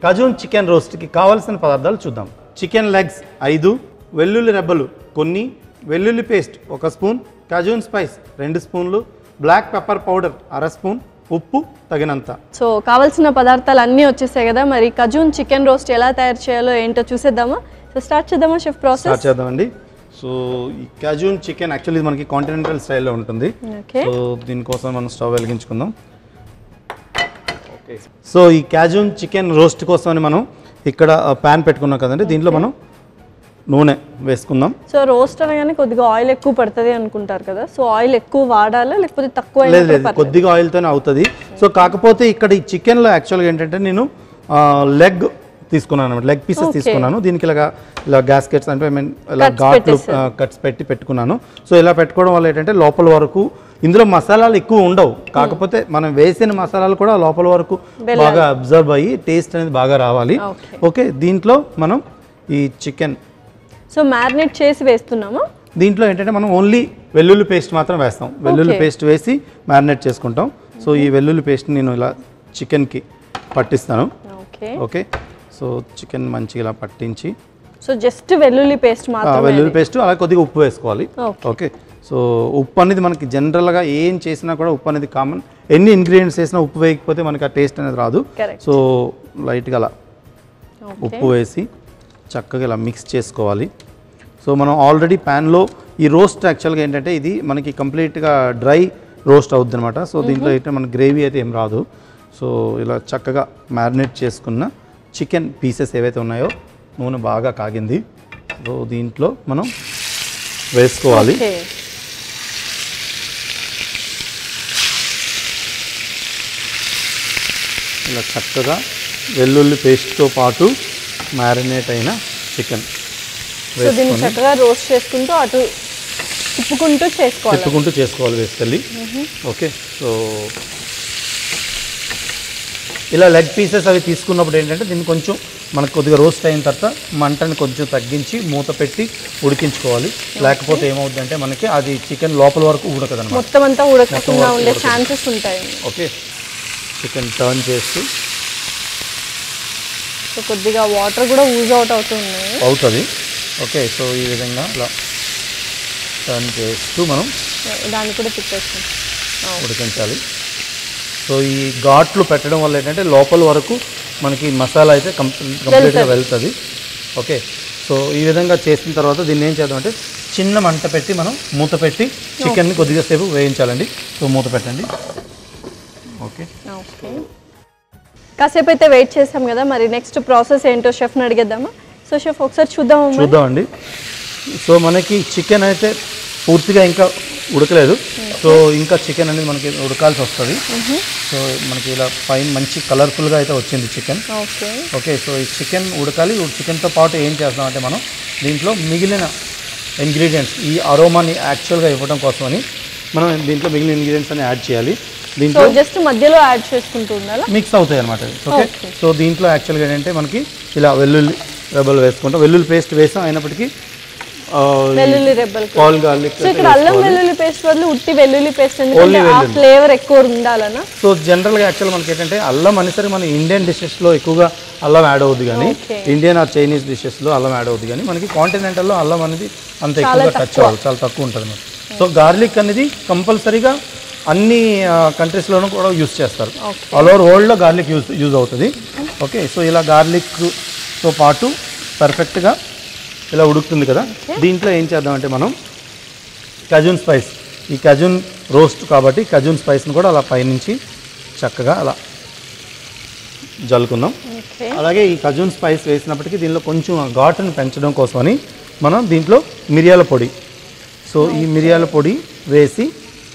Cajun chicken రోస్ట్కి కావాల్సిన పదార్థాలు చూద్దాం చికెన్ లెగ్స్ ఐదు వెల్లుల్లి రెబ్బలు కొన్ని వెల్లుల్లి పేస్ట్ ఒక స్పూన్ కజూన్ స్పైస్ రెండు స్పూన్లు బ్లాక్ పెప్పర్ పౌడర్ అర స్పూన్ ఉప్పు తగినంత సో కావాల్సిన పదార్థాలు అన్నీ వచ్చేసాయి కదా మరి కజూన్ చికెన్ రోస్ట్ ఎలా తయారు చేయాలో ఏంటో చూసేద్దామా సో స్టార్ట్ చేద్దామా షెఫ్ ప్రాసెస్ స్టార్ట్ చేద్దామండి సో ఈ కజూన్ చికెన్ యాక్చువల్లీ ఇది మనకి కాంటినెంటల్ స్టైల్లో ఉంటుంది ఓకే సో దీనికోసం మనం స్టవ్ వెలిగించుకుందాం ఓకే సో ఈ క్యాజూన్ చికెన్ రోస్ట్ కోసమని మనం ఇక్కడ ప్యాన్ పెట్టుకున్నాం కదండి దీంట్లో మనం నూనె వేసుకుందాం సో రోస్ట్ అనగానే కొద్దిగా ఆయిల్ ఎక్కువ పడుతుంది అనుకుంటారు కదా సో ఆయిల్ ఎక్కువ వాడాలా లేకపోతే తక్కువ అయినా లేదు కూడా లేదు పర్లేదు. కొద్దిగా ఆయిల్తోనే అవుతుంది సో కాకపోతే ఇక్కడ ఈ చికెన్లో యాక్చువల్గా ఏంటంటే నేను లెగ్ తీసుకున్నాను అనమాట లెగ్ పీసెస్ Okay. తీసుకున్నాను దీనికి ఇలాగా ఇలా గ్యాస్కెట్స్ అంటే ఐ మీన్ ఇలా Cuts ఘాట్లు పెట్టేశారు. కట్స్ పెట్టి పెట్టుకున్నాను సో ఇలా పెట్టుకోవడం వల్ల ఏంటంటే లోపల వరకు ఇందులో మసాలాలు ఎక్కువ ఉండవు కాకపోతే మనం వేసిన మసాలాలు కూడా లోపల వరకు బాగా అబ్జర్వ్ అయ్యి టేస్ట్ అనేది బాగా రావాలి Okay. ఓకే దీంట్లో మనం ఈ చికెన్ సో మ్యారినేట్ చేసి వేస్తున్నామా దీంట్లో ఏంటంటే మనం ఓన్లీ వెల్లుల్లి పేస్ట్ మాత్రం వేస్తాం వెల్లుల్లి Okay. పేస్ట్ వేసి మ్యారినేట్ చేసుకుంటాం సో ఈ వెల్లుల్లి పేస్ట్ నేను ఇలా చికెన్కి పట్టిస్తాను ఓకే ఓకే సో చికెన్ మంచిగా ఇలా పట్టించి సో జస్ట్ వెల్లుల్లి పేస్ట్ ఆ, మాత్రమే వెల్లుల్లి పేస్ట్ అలా కొద్దిగా ఉప్పు వేసుకోవాలి Okay. ఓకే సో ఉప్పు అనేది మనకి జనరల్గా ఏం చేసినా కూడా ఉప్పు అనేది కామన్ ఎన్ని ఇంగ్రీడియంట్స్ వేసినా ఉప్పు వేయకపోతే మనకి ఆ టేస్ట్ అనేది రాదు Correct. సో లైట్గా అలా ఓకే ఉప్పు వేసి చక్కగా ఇలా మిక్స్ చేసుకోవాలి సో మనం ఆల్రెడీ ప్యాన్లో ఈ రోస్ట్ యాక్చువల్గా ఏంటంటే ఇది మనకి కంప్లీట్గా డ్రై రోస్ట్ అవుద్ది అనమాట సో దీంట్లో అయితే మన గ్రేవీ అయితే ఏం రాదు సో ఇలా చక్కగా మ్యారినేట్ చేసుకున్న చికెన్ పీసెస్ ఏవైతే ఉన్నాయో నూనె బాగా కాగింది సో దీంట్లో మనం వేసుకోవాలి ఓకే ఇలా చక్కగా వెల్లుల్లి పేస్ట్తో పాటు మ్యారినేట్ అయిన చికెన్ సో దీన్ని చక్కగా రోస్ట్ చేసుకుంటూ అటు తిప్పుకుంటూ చేసుకోవాలి తిప్పుకుంటూ చేసుకోవాలి వేసుకెళ్ళి ఓకే సో ఇలా లెగ్ పీసెస్ అవి తీసుకున్నప్పుడు ఏంటంటే దీన్ని కొంచెం మనకు కొద్దిగా రోస్ట్ అయిన తర్వాత మంటని కొంచెం తగ్గించి మూత పెట్టి ఉడికించుకోవాలి లేకపోతే ఏమవుతుందంటే మనకి అది చికెన్ లోపల వరకు ఉడకదనమాట మొత్తం అంతా ఉడకకుండా మొత్తం ఉండే ఉడకదు. ఛాన్సెస్ ఉంటాయి ఓకే చికెన్ టర్న్ చేస్తూ సో కొద్దిగా వాటర్ కూడా యూజ్ అవుట్ అవుతున్నాయి అవుతుంది ఓకే సో ఈ విధంగా ఇలా టర్న్ చేస్తూ మనం దాన్ని కూడా తిప్పేస్తాం ఉడికించాలి సో ఈ ఘాట్లు పెట్టడం వల్ల ఏంటంటే లోపల వరకు మనకి మసాలా అయితే కంప్లీట్ కంప్లీట్గా వెళ్తుంది ఓకే సో ఈ విధంగా చేసిన తర్వాత దీన్ని ఏం చేద్దామంటే చిన్న మంట పెట్టి మనం మూత పెట్టి చికెన్ని కొద్దిగా సేపు వేయించాలండి సో మూత పెట్టండి ఓకే ఓకే కాసేపు అయితే వెయిట్ చేసాం కదా మరి నెక్స్ట్ ప్రాసెస్ ఏంటో షెఫ్ని అడిగేద్దామా సో షెఫ్ ఒకసారి చూద్దామా మరి? చూద్దామండి సో మనకి చికెన్ అయితే పూర్తిగా ఇంకా ఉడకలేదు సో ఇంకా చికెన్ అనేది మనకి ఉడకాల్సి వస్తుంది సో మనకి ఇలా పైన మంచి కలర్ఫుల్గా అయితే వచ్చింది చికెన్ ఓకే ఓకే సో ఈ చికెన్ ఉడకాలి చికెన్తో పాటు ఏం చేస్తామంటే మనం దీంట్లో మిగిలిన ఇంగ్రీడియంట్స్ ఈ అరోమాని యాక్చువల్గా ఇవ్వడం కోసమని మనం దీంట్లో మిగిలిన ఇంగ్రీడియంట్స్ అని యాడ్ చేయాలి సో దీంట్లో జస్ట్ మధ్యలో యాడ్ చేసుకుంటూ ఉండాలా మిక్స్ అవుతాయి అనమాట ఓకే Okay. సో దీంట్లో యాక్చువల్గా ఏంటంటే మనకి ఇలా వెల్లుల్లి రెబ్బలు వేసుకుంటాం వెల్లుల్లి పేస్ట్ వేసాం అయినప్పటికీ వెల్లుల్లి రెబ్బలు పాల్ గార్లిక్ సో ఇక్కడ అల్లం వెల్లుల్లి పేస్ట్ బదులు ఉట్టి వెల్లుల్లి పేస్ట్ ఎందుకంటే Only ఆ వెల్లుల్లి. ఫ్లేవర్ ఎక్కువ ఉండాలనా సో జనరల్గా యాక్చువల్ మనకి ఏంటంటే అల్లం అనేసరికి మన ఇండియన్ డిషెస్లో ఎక్కువగా అల్లం యాడ్ అవుద్ది కానీ Okay. ఇండియన్ ఆర్ చైనీస్ డిషెస్లో అల్లం యాడ్ అవుద్ది కానీ మనకి కాంటినెంటల్లో అల్లం అనేది అంత ఎక్కువగా టచ్ అవ్వాలి చాలా తక్కువ ఉంటుంది మనకి సో గార్లిక్ అనేది కంపల్సరీగా అన్ని కంట్రీస్లోనూ కూడా యూస్ చేస్తారు ఆల్ ఓవర్ వరల్డ్లో గార్లిక్ యూజ్ యూజ్ అవుతుంది ఓకే సో ఇలా గార్లిక్తో పాటు పర్ఫెక్ట్గా ఇలా ఉడుకుతుంది కదా దీంట్లో ఏం చేద్దామంటే మనం కజూన్ స్పైస్ ఈ కజూన్ రోస్ట్ కాబట్టి కజూన్ స్పైస్ని కూడా అలా పైనుంచి చక్కగా అలా జల్లుకుందాం ఓకే అలాగే ఈ కజూన్ స్పైస్ వేసినప్పటికీ దీనిలో కొంచెం ఆ ఘాటును పెంచడం కోసమని మనం దీంట్లో మిరియాల పొడి సో ఈ మిరియాల పొడి వేసి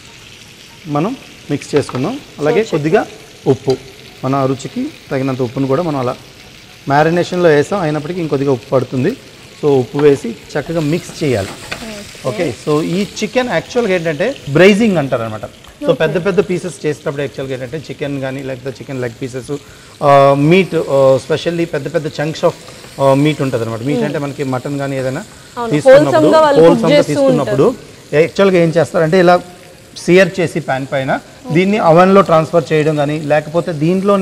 మనం మిక్స్ చేసుకుందాం అలాగే కొద్దిగా ఉప్పు మన రుచికి తగినంత ఉప్పును కూడా మనం అలా మ్యారినేషన్లో వేసాం అయినప్పటికీ ఇంకొద్దిగా ఉప్పు పడుతుంది సో ఉప్పు వేసి చక్కగా మిక్స్ చేయాలి ఓకే సో ఈ చికెన్ యాక్చువల్గా ఏంటంటే బ్రైజింగ్ అంటారు అనమాట సో పెద్ద పెద్ద పీసెస్ చేసేటప్పుడు యాక్చువల్గా ఏంటంటే చికెన్ కానీ లేకపోతే chicken leg pieces meat specially పెద్ద పెద్ద చంక్స్ ఆఫ్ మీట్ ఉంటుంది అనమాట మీట్ అంటే మనకి మటన్ కానీ ఏదైనా అవును, తీసుకున్నప్పుడు wholesome గా వాళ్ళు cook wholesome గా చేస్తూ తీసుకున్నప్పుడు యాక్చువల్గా ఏం చేస్తారంటే ఇలా సియర్ చేసి ప్యాన్ పైన దీన్ని అవెన్లో ట్రాన్స్ఫర్ చేయడం కానీ లేకపోతే దీంట్లోనే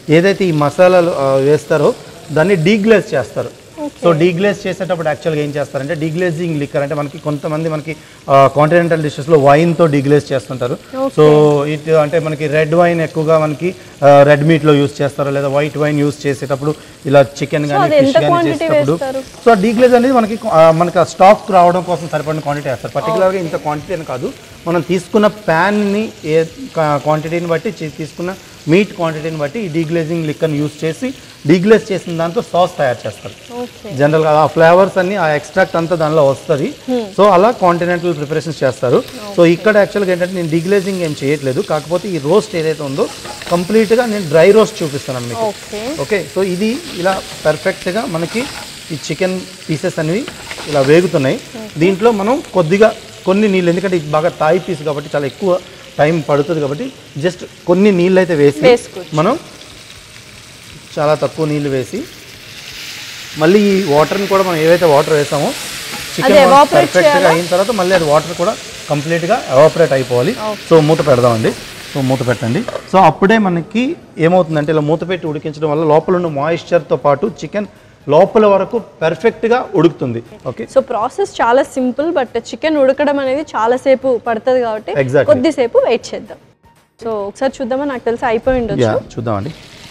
ఏదైతే ఈ మసాలాలు ఆ, వేస్తారో దాన్ని డీగ్లేజ్ చేస్తారు సో డీగ్లేజ్ చేసేటప్పుడు యాక్చువల్గా ఏం చేస్తారంటే డీగ్లేజింగ్ లిక్కర్ అంటే మనకి కొంతమంది మనకి కాంటినెంటల్ డిషెస్లో వైన్తో డీగ్లేజ్ చేస్తుంటారు సో ఇటు అంటే మనకి రెడ్ వైన్ ఎక్కువగా మనకి రెడ్ మీట్లో యూస్ చేస్తారు లేదా వైట్ వైన్ యూస్ చేసేటప్పుడు ఇలా చికెన్ కానీ అది ఫిష్ ఎంత కానీ quantity చేసేటప్పుడు వేస్తారు? సో డీగ్లేజ్ అనేది మనకి ఆ, మనకి ఆ స్టాక్ రావడం కోసం సరిపడిన క్వాంటిటీ వేస్తారు పర్టికులర్గా ఇంత క్వాంటిటీ అని కాదు మనం తీసుకున్న ప్యాన్ని ఏ క్వాంటిటీని బట్టి చే- తీసుకున్న మీట్ క్వాంటిటీని బట్టి ఈ డీగ్లేజింగ్ లిక్కర్ని యూస్ చేసి డీగ్లేజ్ చేసిన దాంతో సాస్ తయారు చేస్తారు ఓకే జనరల్గా ఆ ఫ్లేవర్స్ అన్ని ఆ ఎక్స్ట్రాక్ట్ అంతా దానిలో వస్తుంది సో అలా కాంటినెంటల్ ప్రిపరేషన్స్ చేస్తారు సో ఇక్కడ యాక్చువల్గా ఏంటంటే నేను డీగ్లేజింగ్ ఏం చేయట్లేదు కాకపోతే ఈ రోస్ట్ ఏదైతే ఉందో కంప్లీట్గా నేను డ్రై రోస్ట్ చూపిస్తున్నాను మీకు ఓకే ఓకే సో ఇది ఇలా పర్ఫెక్ట్గా మనకి ఈ చికెన్ పీసెస్ అనేవి ఇలా వేగుతున్నాయి దీంట్లో మనం కొద్దిగా కొన్ని నీళ్ళు ఎందుకంటే ఇది బాగా తాయి పీస్ కాబట్టి చాలా ఎక్కువ టైం పడుతుంది కాబట్టి జస్ట్ కొన్ని నీళ్ళు అయితే వేసి వేసుకోవచ్చు. మనం చాలా తక్కువ నీళ్ళు వేసి మళ్ళీ ఈ వాటర్ని కూడా మనం ఏవైతే వాటర్ వేసామో అది చికెన్ evaporate పర్ఫెక్ట్గా చేయాలా? అయిన తర్వాత మళ్ళీ అది వాటర్ కూడా కంప్లీట్గా ఎవాపరేట్ అయిపోవాలి సో మూత పెడదామండి సో మూత పెట్టండి సో అప్పుడే మనకి ఏమవుతుందంటే ఇలా మూత పెట్టి ఉడికించడం వల్ల లోపల ఉన్న మాయిశ్చర్తో పాటు చికెన్ లోపల వరకు పర్ఫెక్ట్గా ఉడుకుతుంది ఓకే సో ప్రాసెస్ చాలా సింపుల్ బట్ చికెన్ ఉడకడం అనేది చాలా సేపు పడుతుంది కాబట్టి Exactly. కొద్దిసేపు వెయిట్ చేద్దాం సో ఒకసారి చూద్దామా నాకు తెలిసి అయిపోయి ఉండొచ్చు యా చూద్దామండి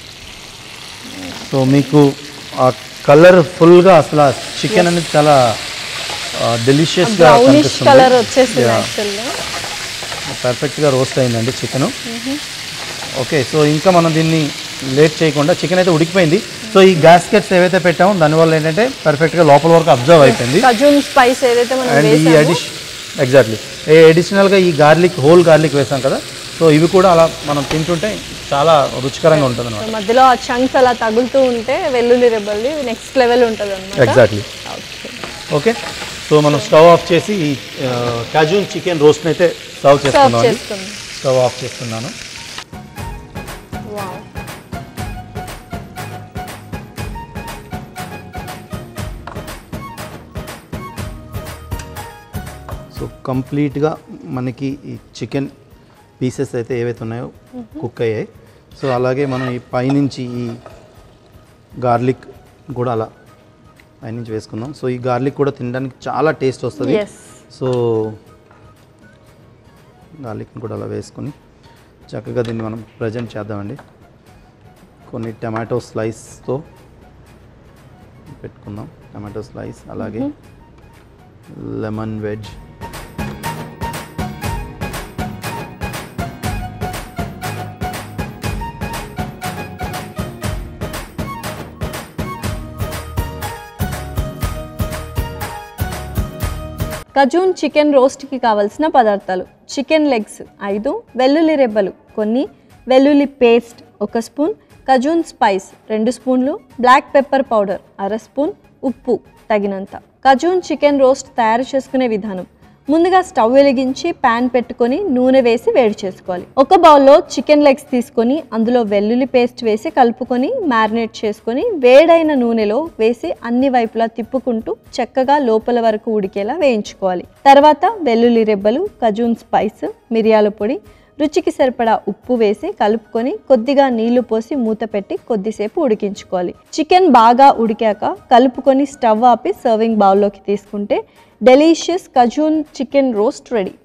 సో మీకు ఆ కలర్ ఫుల్గా అసలు ఆ చికెన్ అనేది చాలా డెలిషియస్గా బ్రౌనిష్ కలర్ వచ్చేసింది యాక్చువల్గా పర్ఫెక్ట్గా రోస్ట్ అయిందండి చికెన్ ఓకే సో ఇంకా మనం దీన్ని లేట్ చేయకుండా చికెన్ అయితే ఉడికిపోయింది సో ఈ గ్యాస్కెట్స్ ఏవైతే పెట్టామో దానివల్ల ఏంటంటే పర్ఫెక్ట్గా లోపల వరకు అబ్జర్వ్ అయిపోయింది కజూన్ స్పైస్ ఏదైతే మనం అండ్ ఈ వేసామో అడిష్ ఎగ్జాక్ట్లీ అడిషనల్గా ఈ గార్లిక్ హోల్ గార్లిక్ వేసాం కదా సో ఇవి కూడా అలా మనం తింటుంటే చాలా రుచికరంగా ఉంటుంది అనమాట సో మధ్యలో ఆ చంక్స్ అలా తగులుతూ ఉంటే వెల్లుల్లి రెబ్బల్ది నెక్స్ట్ లెవెల్ ఉంటుంది అనమాట ఎగ్జాక్ట్లీ ఓకే సో మనం స్టవ్ ఆఫ్ చేసి ఈ కాజూన్ చికెన్ రోస్ట్ని అయితే సర్వ్ సర్వ్ చేసుకుందాం అండి చేసుకుందాం స్టవ్ ఆఫ్ చేస్తున్నాను వావ్ సో కంప్లీట్గా మనకి ఈ చికెన్ పీసెస్ అయితే ఏవైతే ఉన్నాయో కుక్ అయ్యాయి సో అలాగే మనం ఈ పైనుంచి ఈ గార్లిక్ కూడా అలా పైనుంచి వేసుకుందాం సో ఈ గార్లిక్ కూడా తినడానికి చాలా టేస్ట్ వస్తుంది ఎస్ సో గార్లిక్ని కూడా అలా వేసుకొని చక్కగా దీన్ని మనం ప్రజెంట్ చేద్దామండి కొన్ని టమాటో స్లైస్తో పెట్టుకుందాం టమాటో స్లైస్ అలాగే లెమన్ వెజ్ కజూన్ చికెన్ రోస్ట్కి కావలసిన పదార్థాలు చికెన్ లెగ్స్ ఐదు వెల్లుల్లి రెబ్బలు కొన్ని వెల్లుల్లి పేస్ట్ ఒక స్పూన్ కజూన్ స్పైస్ రెండు స్పూన్లు బ్లాక్ పెప్పర్ పౌడర్ అర స్పూన్ ఉప్పు తగినంత కజూన్ చికెన్ రోస్ట్ తయారు చేసుకునే విధానం ముందుగా స్టవ్ వెలిగించి పాన్ పెట్టుకొని నూనె వేసి వేడి చేసుకోవాలి ఒక బౌల్లో చికెన్ లెగ్స్ తీసుకొని అందులో వెల్లుల్లి పేస్ట్ వేసి కలుపుకొని మ్యారినేట్ చేసుకొని వేడైన నూనెలో వేసి అన్ని వైపులా తిప్పుకుంటూ చక్కగా లోపల వరకు ఉడికేలా వేయించుకోవాలి తర్వాత వెల్లుల్లి రెబ్బలు కజూన్ స్పైస్ మిరియాల పొడి రుచికి సరిపడా ఉప్పు వేసి కలుపుకొని కొద్దిగా నీళ్లు పోసి మూత పెట్టి కొద్దిసేపు ఉడికించుకోవాలి చికెన్ బాగా ఉడికాక కలుపుకొని స్టవ్ ఆపి సర్వింగ్ బౌల్లోకి తీసుకుంటే delicious Cajun chicken roast ready